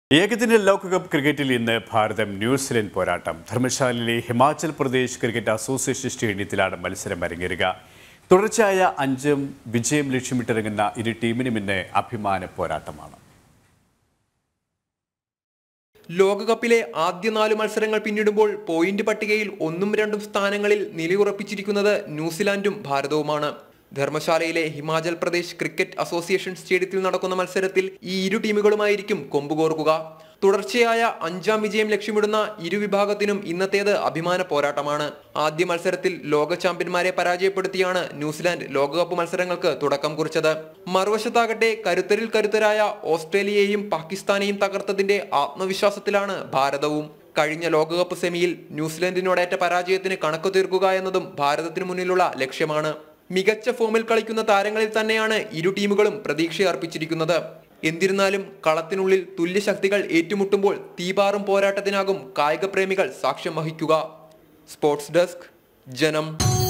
ഏകദിന ലോകകപ്പ് ക്രിക്കറ്റിൽ ഇന്ന് ഭാരതം ന്യൂസിലൻഡ് പോരാട്ടം ധർമ്മശാലയിലെ ഹിമാചൽ പ്രദേശ് ക്രിക്കറ്റ് അസോസിയേഷൻ സ്റ്റേഡിയത്തിലാണ് മത്സരം അരങ്ങേറുക തുടർച്ചയായ അഞ്ചും വിജയം ലക്ഷ്യമിട്ടിറങ്ങുന്ന ഇരു ടീമിനും ഇന്ന് അഭിമാന പോരാട്ടമാണ് ലോകകപ്പിലെ ആദ്യ നാല് മത്സരങ്ങൾ പിന്നിടുമ്പോൾ പോയിന്റ് പട്ടികയിൽ ഒന്നും രണ്ടും സ്ഥാനങ്ങളിൽ നിലയുറപ്പിച്ചിരിക്കുന്നത് ന്യൂസിലാൻഡും ഭാരതവുമാണ് ധർമ്മശാലയിലെ ഹിമാചൽ പ്രദേശ് ക്രിക്കറ്റ് അസോസിയേഷൻ സ്റ്റേഡിയത്തിൽ നടക്കുന്ന മത്സരത്തിൽ ഈ ഇരു ടീമുകളുമായിരിക്കും കൊമ്പുകോർക്കുക തുടർച്ചയായ അഞ്ചാം വിജയം ലക്ഷ്യമിടുന്ന ഇരു വിഭാഗത്തിനും ഇന്നത്തേത് അഭിമാന പോരാട്ടമാണ് ആദ്യ മത്സരത്തിൽ ലോക ചാമ്പ്യന്മാരെ പരാജയപ്പെടുത്തിയാണ് ന്യൂസിലാൻഡ് ലോകകപ്പ് മത്സരങ്ങൾക്ക് തുടക്കം കുറിച്ചത് മറുവശത്താകട്ടെ കരുത്തരിൽ കരുത്തരായ ഓസ്ട്രേലിയയെയും പാകിസ്ഥാനെയും തകർത്തതിന്റെ ആത്മവിശ്വാസത്തിലാണ് ഭാരതവും കഴിഞ്ഞ ലോകകപ്പ് സെമിയിൽ ന്യൂസിലൻഡിനോടേറ്റ പരാജയത്തിന് കണക്കു തീർക്കുക എന്നതും ഭാരതത്തിനു മുന്നിലുള്ള ലക്ഷ്യമാണ് മികച്ച ഫോമിൽ കളിക്കുന്ന താരങ്ങളിൽ തന്നെയാണ് ഇരു ടീമുകളും പ്രതീക്ഷയർപ്പിച്ചിരിക്കുന്നത് എന്നിരുന്നാലും കളത്തിനുള്ളിൽ തുല്യശക്തികൾ ഏറ്റുമുട്ടുമ്പോൾ തീപാറും പോരാട്ടത്തിനാകും കായിക പ്രേമികൾ സാക്ഷ്യം വഹിക്കുക സ്പോർട്സ് ഡെസ്ക് ജനം